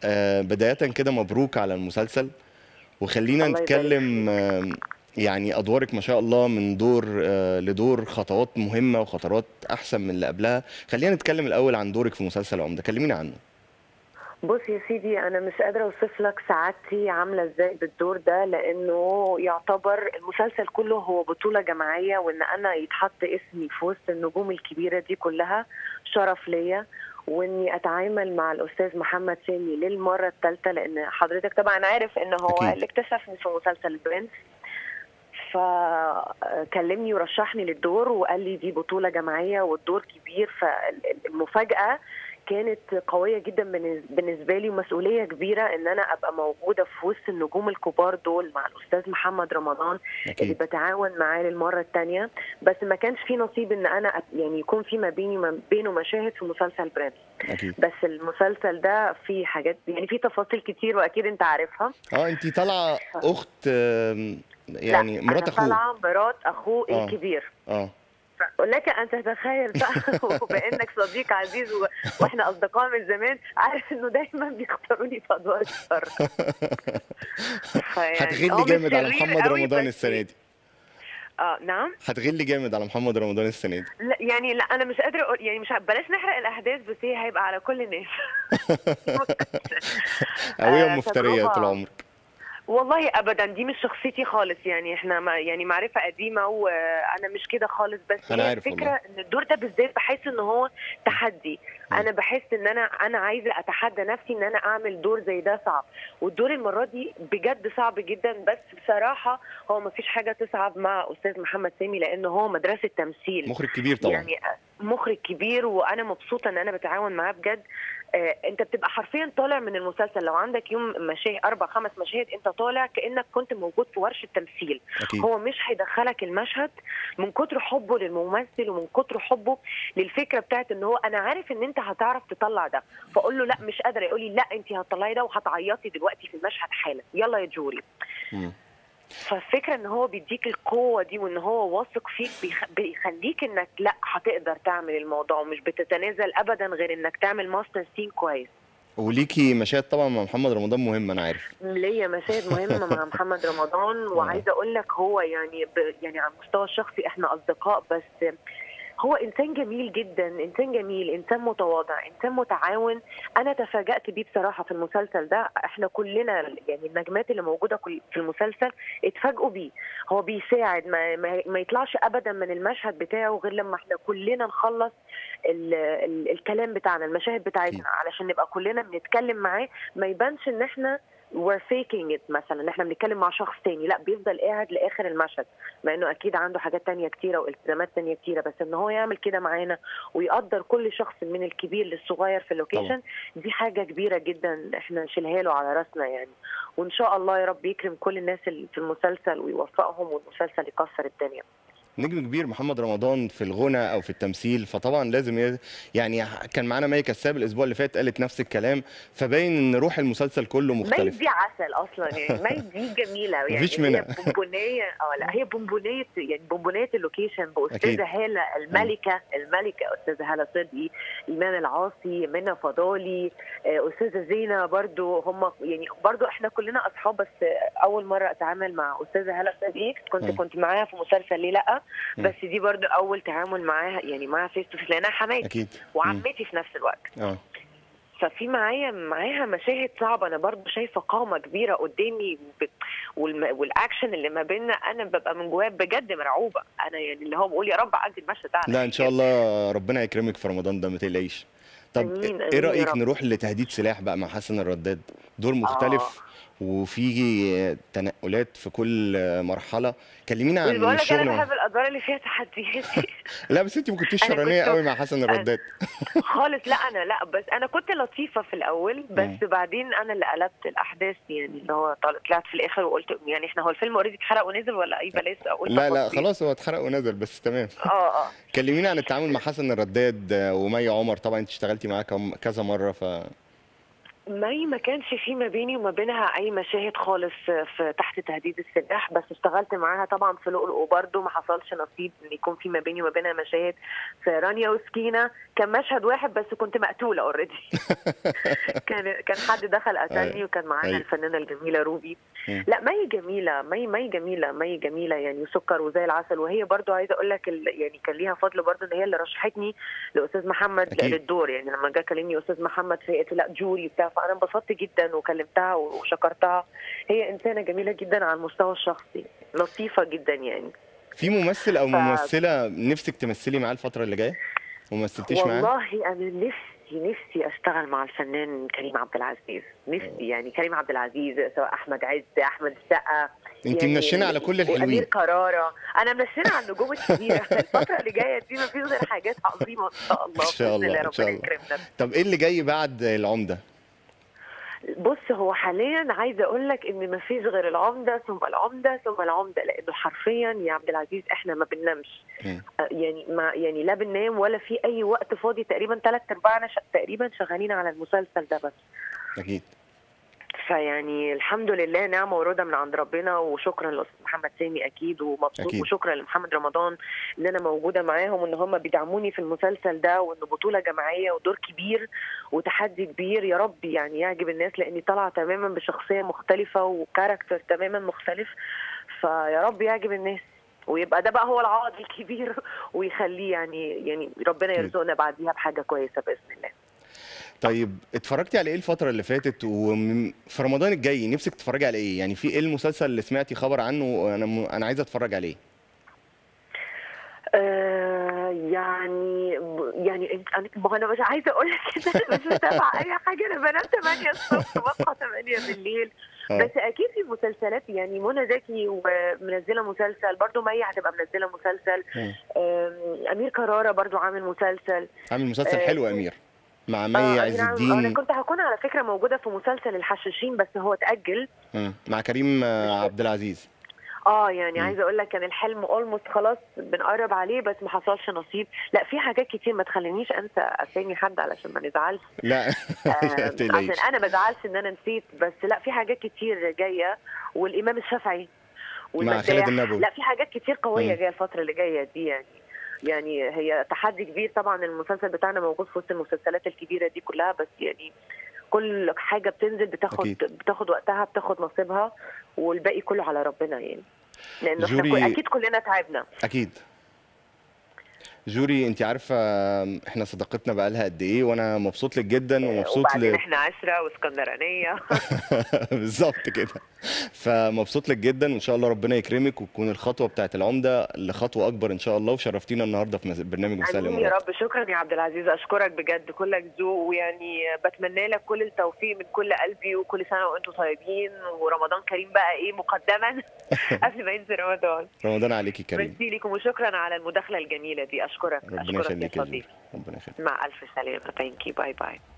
آه، بداية كده مبروك على المسلسل وخلينا الله يبارك نتكلم آه، يعني أدوارك ما شاء الله من دور آه، لدور خطوات مهمة وخطوات أحسن من اللي قبلها خلينا نتكلم الأول عن دورك في مسلسل عمدة كلمينا عنه بص يا سيدي انا مش قادره اوصف لك سعادتي عامله ازاي بالدور ده لانه يعتبر المسلسل كله هو بطوله جماعيه وان انا يتحط اسمي في وسط النجوم الكبيره دي كلها شرف ليا واني اتعامل مع الاستاذ محمد سامي للمره الثالثه لان حضرتك طبعا عارف ان هو أكيد. اللي اكتشفني في مسلسل برنس فكلمني ورشحني للدور وقال لي دي بطوله جماعيه والدور كبير فالمفاجاه كانت قويه جدا بالنس- بالنسبه لي ومسؤوليه كبيره ان انا ابقى موجوده في وسط النجوم الكبار دول مع الاستاذ محمد رمضان اللي أكيد بتعاون معاه للمره الثانيه بس ما كانش في نصيب ان انا أت- يعني يكون في ما بيني وما بينه مشاهد في مسلسل برنس أكيد بس المسلسل ده فيه حاجات يعني فيه تفاصيل كتير واكيد انت عارفها اه انت طالعة أخت آه، يعني لا، مرات أنا أخوه طالعه مرات اخوه آه. الكبير اه لك ان تتخيل بقى وبانك صديق عزيز و... واحنا اصدقاء من زمان عارف انه دايما بيختاروني في ادوار الشر فيعني هتغلي هو مش جامد على شرير محمد قوي، رمضان بس- السنة دي اه نعم هتغلي جامد على محمد رمضان السنة دي لا يعني لا انا مش قادره اقول يعني مش ع- بلاش نحرق الاحداث بس هي هيبقى على كل الناس قوية آه، ومفترية تجربة. طول عمرك والله ابدا دي مش شخصيتي خالص يعني احنا ما يعني معرفه قديمه وانا مش كده خالص بس أنا هي عارف الفكره والله. ان الدور ده بالذات بحس ان هو تحدي مم. انا بحس ان انا انا عايزه اتحدى نفسي ان انا اعمل دور زي ده صعب والدور المره دي بجد صعب جدا بس بصراحه هو ما فيش حاجه تصعب مع استاذ محمد سامي لانه هو مدرسه تمثيل مخرج كبير طبعا يعني مخرج كبير وانا مبسوطه ان انا بتعاون معاه بجد آه، انت بتبقى حرفيا طالع من المسلسل لو عندك يوم مشاهد اربع خمس مشاهد انت طالع كانك كنت موجود في ورشه تمثيل أكيد هو مش هيدخلك المشهد من كتر حبه للممثل ومن كتر حبه للفكره بتاعت ان هو انا عارف ان انت هتعرف تطلع ده فاقول له لا مش قادره يقول لي لا انت هتطلعي ده وهتعيطي دلوقتي في المشهد حالا يلا يا جوري مم. فالفكره ان هو بيديك القوه دي وان هو واثق فيك بيخ... بيخليك انك لا هتقدر تعمل الموضوع ومش بتتنازل ابدا غير انك تعمل ماستر سين كويس وليكي مشاهد طبعا مع محمد رمضان مهم أنا عارف ليا مشاهد مهمه مع محمد رمضان وعايزه اقول لك هو يعني ب... يعني على المستوى الشخصي احنا اصدقاء بس هو انسان جميل جدا انسان جميل انسان متواضع انسان متعاون انا تفاجات بيه بصراحه في المسلسل ده احنا كلنا يعني النجمات اللي موجوده كل- في المسلسل اتفاجئوا بيه هو بيساعد ما, ما, ما يطلعش ابدا من المشهد بتاعه غير لما احنا كلنا نخلص ال ال الكلام بتاعنا المشاهد أكيد. بتاعتنا علشان نبقى كلنا بنتكلم معاه ما يبانش ان احنا we're faking it مثلا ان احنا بنتكلم مع شخص تاني لا بيفضل قاعد لاخر المشهد مع انه اكيد عنده حاجات تانية كتيره والتزامات تانية كتيره بس ان هو يعمل كده معانا ويقدر كل شخص من الكبير للصغير في اللوكيشن دي حاجه كبيره جدا احنا نشيلها له على راسنا يعني وان شاء الله يا رب يكرم كل الناس اللي في المسلسل ويوفقهم والمسلسل يكسر الدنيا نجم كبير محمد رمضان في الغنى او في التمثيل فطبعا لازم ي... يعني كان معانا مي كساب الاسبوع اللي فات قالت نفس الكلام فباين ان روح المسلسل كله مي مختلف دي عسل اصلا يعني مي دي جميله يعني مفيش هي منها. بونبونيه اه لا هي بونبونيه يعني بونبونيه اللوكيشن أكيد. باستاذه هاله الملكه الملكه استاذه هاله صدقي ايمان العاصي منى فضالي آه، استاذه زينه برضو هم يعني برضو احنا كلنا اصحاب بس آه، اول مره اتعامل مع استاذه هاله صدقي كنت مم. كنت معاها في مسلسل ليه لا مم. بس دي برضو اول تعامل معاها يعني معاها فيس تو فيس لانها حماتي اكيد مم. وعمتي في نفس الوقت اه ففي معايا معاها مشاهد صعبه انا برضو شايفه قامه كبيره قدامي وب- والم- والاكشن اللي ما بيننا انا ببقى من جوايا بجد مرعوبه انا يعني اللي هو بقول يا رب عدي المشهد ده على لا ان شاء خير. الله ربنا يكرمك في رمضان ده ما تقلقيش طب آمين، ايه آمين يا رايك رب. نروح لتهديد سلاح بقى مع حسن الرداد دور مختلف وفي تنقلات في كل مرحله كلمينا مش عن بقول لك الشغل انا مع... بحب الادوار اللي فيها تحديات لا بس انت ما كنتيش أنا شرانيه كنت- قوي مع حسن الرداد خالص لا انا لا بس انا كنت لطيفه في الاول بس مم. بعدين انا اللي قلبت الاحداث يعني اللي هو طل- طلعت في الاخر وقلت يعني احنا هو الفيلم اوريدي اتحرق ونزل ولا ايه بلاش اقول لا لا تفاصيل. خلاص هو اتحرق ونزل بس تمام اه اه كلمينا عن التعامل مع حسن الرداد آه، ومي عمر طبعا انت اشتغلتي معاه كم- كذا مره ف مي ما كانش في ما بيني وما بينها اي مشاهد خالص في تحت تهديد السلاح بس اشتغلت معاها طبعا في لؤلؤ وبرده ما حصلش نصيب ان يكون في ما بيني وما بينها مشاهد في رانيا وسكينه كان مشهد واحد بس كنت مقتوله اوريدي كان كان حد دخل قتلني وكان معانا أيوة. الفنانه الجميله روبي مم. لا مي جميله مي مي جميله مي جميله يعني سكر وزي العسل وهي برضو عايزه اقول لك ال- يعني كان ليها فضل برضو ان هي اللي رشحتني لاستاذ محمد أكيد. للدور يعني لما جه كلمني استاذ محمد فقلت لا جوري بتاع فانا انبسطت جدا وكلمتها وشكرتها هي انسانه جميله جدا على المستوى الشخصي لطيفه جدا يعني في ممثل او ف- ممثله نفسك تمثلي معاه الفتره اللي جايه وما مثلتيش معاه والله انا نفسي نفسي اشتغل مع الفنان كريم عبد العزيز نفسي يعني كريم عبد العزيز سواء احمد عز احمد السقا انت يعني منشنه على كل وامير الحلوين كرارة انا منشنه على النجوم الكبيره الفتره اللي جايه دي ما فيش غير حاجات عظيمه ان شاء الله إن شاء بإذن الله، إن شاء ربنا الله. يكرمنا طب ايه اللي جاي بعد العمده بص هو حاليا عايزه اقول لك ان ما فيش غير العمده ثم العمده ثم العمده لانه حرفيا يا عبد العزيز احنا ما بننامش مم. آه، يعني ما يعني لا بننام ولا في اي وقت فاضي تقريبا ثلاث ارباعنا ش... تقريبا شغالين على المسلسل ده بس اكيد فيعني الحمد لله نعمه ورضا من عند ربنا وشكرا للاستاذ محمد سامي اكيد ومبسوط أكيد. وشكرا لمحمد رمضان ان انا موجوده معاهم وان هم بيدعموني في المسلسل ده وانه بطوله جماعيه ودور كبير وتحدي كبير يا رب يعني يعجب الناس لاني طالعه تماما بشخصيه مختلفه وكاركتر تماما مختلف فيا رب يعجب الناس ويبقى ده بقى هو العائد الكبير ويخليه يعني يعني ربنا أكيد. يرزقنا بعديها بحاجه كويسه باذن الله طيب اتفرجتي على ايه الفتره اللي فاتت وفي رمضان الجاي نفسك تتفرجي على ايه يعني في ايه المسلسل اللي سمعتي خبر عنه وانا م... انا عايزه اتفرج عليه آه يعني يعني انت انا ما هو انا مش عايزه اقول لك ان انا مش متابعه اي حاجه انا بنام 8 الصبح بصحى 8 بالليل آه. بس اكيد في مسلسلات يعني منى زكي ومنزله مسلسل برضو مي هتبقى منزله مسلسل مم. آم، امير كراره برضو عامل مسلسل عامل مسلسل آه، حلو يا امير مع مي آه، عز أمير عامل- انا الدين كنت هكون على فكره موجوده في مسلسل الحشاشين بس هو اتاجل مم. مع كريم آه، عبد العزيز اه يعني مم. عايزه اقول لك كان الحلم اولموست خلاص بنقرب عليه بس ما حصلش نصيب لا في حاجات كتير ما تخلينيش انسى اسامي حد علشان ما نزعلش لا آه، ما تقلقيش عشان انا ما بزعلش ان انا نسيت بس لا في حاجات كتير جايه والامام الشافعي والمداح. خالد النبوي. لا في حاجات كتير قويه مم. جايه الفتره اللي جايه دي يعني يعني هي تحدي كبير طبعا المسلسل بتاعنا موجود في وسط المسلسلات الكبيره دي كلها بس يعني كل حاجه بتنزل بتاخد أكيد. بتاخد وقتها بتاخد نصيبها والباقي كله على ربنا يعني لانه احنا جوري- كل- اكيد كلنا تعبنا اكيد جوري انت عارفه احنا صداقتنا بقالها قد ايه وانا مبسوط لك جدا ومبسوط وبعدين ل... احنا عشره واسكندرانيه بالظبط كده فمبسوط لك جدا وان شاء الله ربنا يكرمك وتكون الخطوه بتاعت العمده لخطوه اكبر ان شاء الله وشرفتينا النهارده في مس- برنامج مساء امين يا الامارات رب شكرا يا عبد العزيز اشكرك بجد كلك ذوق ويعني بتمنى لك كل التوفيق من كل قلبي وكل سنه وانتم طيبين ورمضان كريم بقى ايه مقدما قبل ما ينزل رمضان رمضان عليكي كريم ميرسي لكم وشكرا على المداخله الجميله دي اشكرك ربنا اشكرك يا يخليك يا صديقي جوري ربنا يخليك مع الف سلامه ثانك يو باي باي